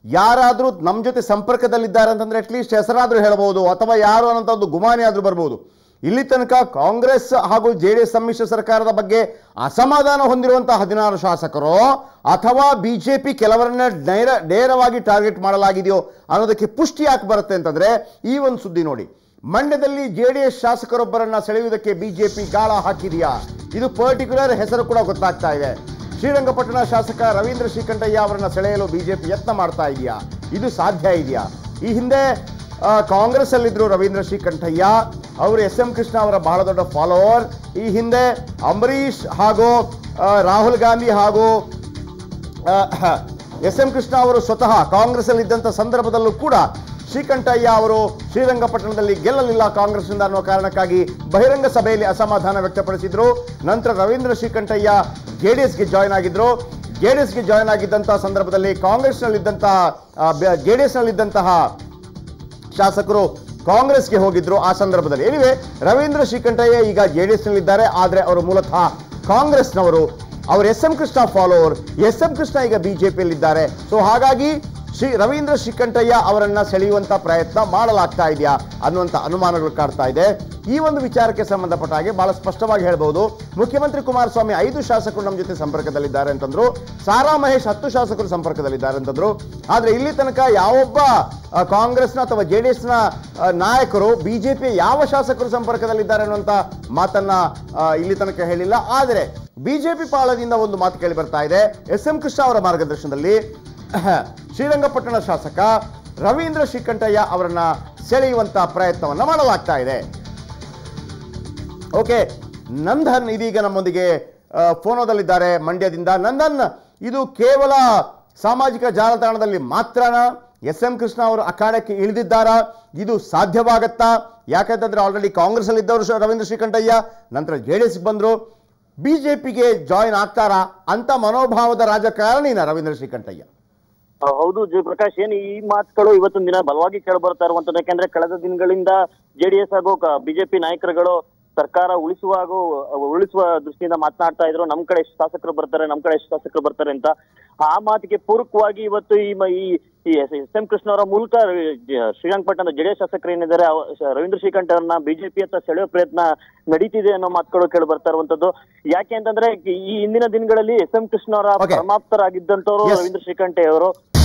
ಯಾರಾದರೂ ನಮ್ಮ ಜೊತೆ ಸಂಪರ್ಕದಲ್ಲಿದ್ದಾರೆ ಅಂತಂದ್ರೆ ಅಟ್ಲೀಸ್ಟ್ ಹೆಸರಾದರೂ ಹೇಳ್ಬೋದು ಅಥವಾ ಯಾರು ಅನ್ನೋಂಥ ಒಂದು ಗುಮಾನಿ ಆದರೂ ಬರ್ಬೋದು ಇಲ್ಲಿ ತನಕ ಕಾಂಗ್ರೆಸ್ ಹಾಗೂ ಜೆ ಡಿ ಎಸ್ ಸಮ್ಮಿಶ್ರ ಸರ್ಕಾರದ ಬಗ್ಗೆ ಅಸಮಾಧಾನ ಹೊಂದಿರುವಂತಹ ಹದಿನಾರು ಶಾಸಕರು ಅಥವಾ ಬಿ ಜೆ ಪಿ ಕೆಲವರನ್ನ ನೇರ ನೇರವಾಗಿ ಟಾರ್ಗೆಟ್ ಮಾಡಲಾಗಿದೆಯೋ ಅನ್ನೋದಕ್ಕೆ ಪುಷ್ಟಿ ಯಾಕೆ ಬರುತ್ತೆ ಅಂತಂದ್ರೆ ಈ ಒಂದು ಸುದ್ದಿ ನೋಡಿ ಮಂಡ್ಯದಲ್ಲಿ ಜೆ ಡಿ ಎಸ್ ಶಾಸಕರೊಬ್ಬರನ್ನ ಸೆಳೆಯುವುದಕ್ಕೆ ಬಿಜೆಪಿ ಗಾಳ ಹಾಕಿದೆಯಾ ಇದು ಪರ್ಟಿಕ್ಯುಲರ್ ಹೆಸರು ಕೂಡ ಗೊತ್ತಾಗ್ತಾ ಇದೆ ಶ್ರೀರಂಗಪಟ್ಟಣ ಶಾಸಕ ರವೀಂದ್ರ ಶ್ರೀಕಂಠಯ್ಯ ಅವರನ್ನ ಸೆಳೆಯಲು ಬಿಜೆಪಿ ಯತ್ನ ಮಾಡ್ತಾ ಇದೆಯಾ ಇದು ಸಾಧ್ಯ ಇದೆಯಾ ಈ ಹಿಂದೆ ಆ, ಕಾಂಗ್ರೆಸ್ ಅಲ್ಲಿದ್ರು ರವೀಂದ್ರ ಶ್ರೀಕಂಠಯ್ಯ ಅವರು ಎಸ್ ಎಂ ಕೃಷ್ಣ ಅವರ ಬಹಳ ದೊಡ್ಡ ಫಾಲೋವರ್ ಈ ಹಿಂದೆ ಅಂಬರೀಷ್ ಹಾಗೂ ಆ, ರಾಹುಲ್ ಗಾಂಧಿ ಹಾಗೂ ಎಸ್ ಎಂ ಕೃಷ್ಣ ಅವರು ಸ್ವತಃ ಕಾಂಗ್ರೆಸ್ ಅಲ್ಲಿ ಇದ್ದಂಥ ಸಂದರ್ಭದಲ್ಲೂ ಕೂಡ ಶ್ರೀಕಂಠಯ್ಯ ಅವರು ಶ್ರೀರಂಗಪಟ್ಟಣದಲ್ಲಿ ಗೆಲ್ಲಲಿಲ್ಲ ಕಾಂಗ್ರೆಸ್ನಿಂದ ಅನ್ನುವ ಕಾರಣಕ್ಕಾಗಿ ಬಹಿರಂಗ ಸಭೆಯಲ್ಲಿ ಅಸಮಾಧಾನ ವ್ಯಕ್ತಪಡಿಸಿದ್ರು ನಂತರ ರವೀಂದ್ರ ಶ್ರೀಕಂಠಯ್ಯ ಜೆ ಡಿ ಎಸ್ಗೆ ಜಾಯ್ನ್ ಆಗಿದ್ರು ಜೆ ಡಿ ಎಸ್ಗೆ ಜಾಯ್ನ್ ಆಗಿದ್ದಂತಹ ಸಂದರ್ಭದಲ್ಲಿ ಕಾಂಗ್ರೆಸ್ನಲ್ಲಿದ್ದಂತಹ ಜೆ ಡಿ ಎಸ್ನಲ್ಲಿದ್ದಂತಹ ಶಾಸಕರು ಕಾಂಗ್ರೆಸ್ಗೆ ಹೋಗಿದ್ರು ಆ ಸಂದರ್ಭದಲ್ಲಿ ಎನಿವೆ ರವೀಂದ್ರ ಶ್ರೀಕಂಠಯ್ಯ ಈಗ ಜೆ ಡಿ ಎಸ್ನಲ್ಲಿದ್ದಾರೆ ಆದರೆ ಅವರು ಮೂಲತಃ ಕಾಂಗ್ರೆಸ್ನವರು ಅವರು S M Krishna follower S M Krishna ಈಗ ಬಿಜೆಪಿಯಲ್ಲಿದ್ದಾರೆ ಸೊ ಹಾಗಾಗಿ ಶ್ರೀ ರವೀಂದ್ರ ಶ್ರೀಕಂಠಯ್ಯ ಅವರನ್ನ ಸೆಳೆಯುವಂತ ಪ್ರಯತ್ನ ಮಾಡಲಾಗ್ತಾ ಇದೆಯಾ ಅನ್ನುವಂಥ ಅನುಮಾನಗಳು ಕಾಡ್ತಾ ಇದೆ ಈ ಒಂದು ವಿಚಾರಕ್ಕೆ ಸಂಬಂಧಪಟ್ಟ ಹಾಗೆ ಬಹಳ ಸ್ಪಷ್ಟವಾಗಿ ಹೇಳ್ಬೋದು ಮುಖ್ಯಮಂತ್ರಿ ಕುಮಾರಸ್ವಾಮಿ ಐದು ಶಾಸಕರು ನಮ್ಮ ಜೊತೆ ಸಂಪರ್ಕದಲ್ಲಿದ್ದಾರೆ ಅಂತಂದ್ರು ಸಾರಾ ಮಹೇಶ್ ಹತ್ತು ಶಾಸಕರು ಸಂಪರ್ಕದಲ್ಲಿದ್ದಾರೆ ಅಂತಂದ್ರು ಆದ್ರೆ ಇಲ್ಲಿ ತನಕ ಯಾವೊಬ್ಬ ಆ, ಕಾಂಗ್ರೆಸ್ನ ಅಥವಾ ಜೆ ಡಿ ಎಸ್ನ ನಾಯಕರು ಬಿಜೆಪಿ ಯಾವ ಶಾಸಕರು ಸಂಪರ್ಕದಲ್ಲಿದ್ದಾರೆ ಅನ್ನುವಂಥ ಮಾತನ್ನ ಆ, ಇಲ್ಲಿ ತನಕ ಹೇಳಿಲ್ಲ ಆದರೆ ಬಿಜೆಪಿ ಪಾಳದಿಂದ ಒಂದು ಮಾತು ಕೇಳಿ ಬರ್ತಾ ಇದೆ ಎಸ್ ಎಂ ಕೃಷ್ಣ ಅವರ ಮಾರ್ಗದರ್ಶನದಲ್ಲಿ ಶ್ರೀರಂಗಪಟ್ಟಣ ಶಾಸಕ ರವೀಂದ್ರ ಶ್ರೀಕಂಠಯ್ಯ ಅವರನ್ನ ಸೆಳೆಯುವಂತ ಪ್ರಯತ್ನವನ್ನ ಮಾಡಲಾಗ್ತಾ ಇದೆ ಓಕೆ ನಂದನ್ ಇದೀಗ ನಮ್ಮೊಂದಿಗೆ ಆ, ಫೋನೋದಲ್ಲಿದ್ದಾರೆ ಮಂಡ್ಯದಿಂದ ನಂದನ್ ಇದು ಕೇವಲ ಸಾಮಾಜಿಕ ಜಾಲತಾಣದಲ್ಲಿ ಮಾತ್ರನಾ ಎಸ್ ಎಂ ಕೃಷ್ಣ ಅವರು ಅಖಾಡಕ್ಕೆ ಇಳಿದಿದ್ದಾರಾ ಇದು ಸಾಧ್ಯವಾಗತ್ತಾ ಯಾಕಂತಂದ್ರೆ ಆಲ್ರೆಡಿ ಕಾಂಗ್ರೆಸ್ ಅಲ್ಲಿ ಇದ್ದವರು ಶ- ರವೀಂದ್ರ ಶ್ರೀಕಂಠಯ್ಯ ನಂತರ ಜೆ ಡಿ ಎಸ್ ಬಂದ್ರು ಬಿಜೆಪಿಗೆ ಜಾಯಿನ್ ಆಗ್ತಾರಾ ಅಂತ ಮನೋಭಾವದ ರಾಜಕಾರಣಿನ ರವೀಂದ್ರ ಶ್ರೀಕಂಠಯ್ಯ ಆ, ಹೌದು ಜಯಪ್ರಕಾಶ್ ಏನ್ ಈ ಮಾತುಗಳು ಇವತ್ತಿನ ದಿನ ಬಲವಾಗಿ ಕೇಳಿ ಬರ್ತಾ ಇರುವಂತದ್ದು ಯಾಕಂದ್ರೆ ಕಳೆದ ದಿನಗಳಿಂದ ಜೆಡಿಎಸ್ ಹಾಗೂ ಬಿಜೆಪಿ ನಾಯಕರುಗಳು ಸರ್ಕಾರ ಉಳಿಸುವ ಹಾಗೂ ಉಳಿಸುವ ದೃಷ್ಟಿಯಿಂದ ಮಾತನಾಡ್ತಾ ಇದ್ರು ನಮ್ ಕಡೆ ಎಷ್ಟು ಶಾಸಕರು ಬರ್ತಾರೆ ನಮ್ ಕಡೆ ಎಷ್ಟು ಶಾಸಕರು ಬರ್ತಾರೆ ಅಂತ ಆ ಮಾತಿಗೆ ಪೂರಕವಾಗಿ ಇವತ್ತು ಈ ಮ- ಈ ಈ ಎಸ್ ಎಂ ಕೃಷ್ಣ ಅವರ ಮೂಲಕ ಜ- ಶ್ರೀರಂಗಪಟ್ಟಣದ ಜೆಡಿಎಸ್ ಶಾಸಕರು ಏನಿದ್ದಾರೆ ಅವ- ಶ- ರವೀಂದ್ರ ಶ್ರೀಕಂಠ ಅವ್ರನ್ನ ಬಿಜೆಪಿ ಹತ್ತ ಸೆಳೆಯೋ ಪ್ರಯತ್ನ ನಡೀತಿದೆ ಅನ್ನೋ ಮಾತುಗಳು ಕೇಳಿ ಬರ್ತಾ ಇರುವಂತದ್ದು ಯಾಕೆ ಅಂತಂದ್ರೆ ಈ ಹಿಂದಿನ ದಿನಗಳಲ್ಲಿ ಎಸ್ ಎಂ ಕೃಷ್ಣ ಅವರ Okay. ಪರಮಾಪ್ತರಾಗಿದ್ದಂತವ್ರು Yes. ರವೀಂದ್ರ ಶ್ರೀಕಂಠೆ ಅವರು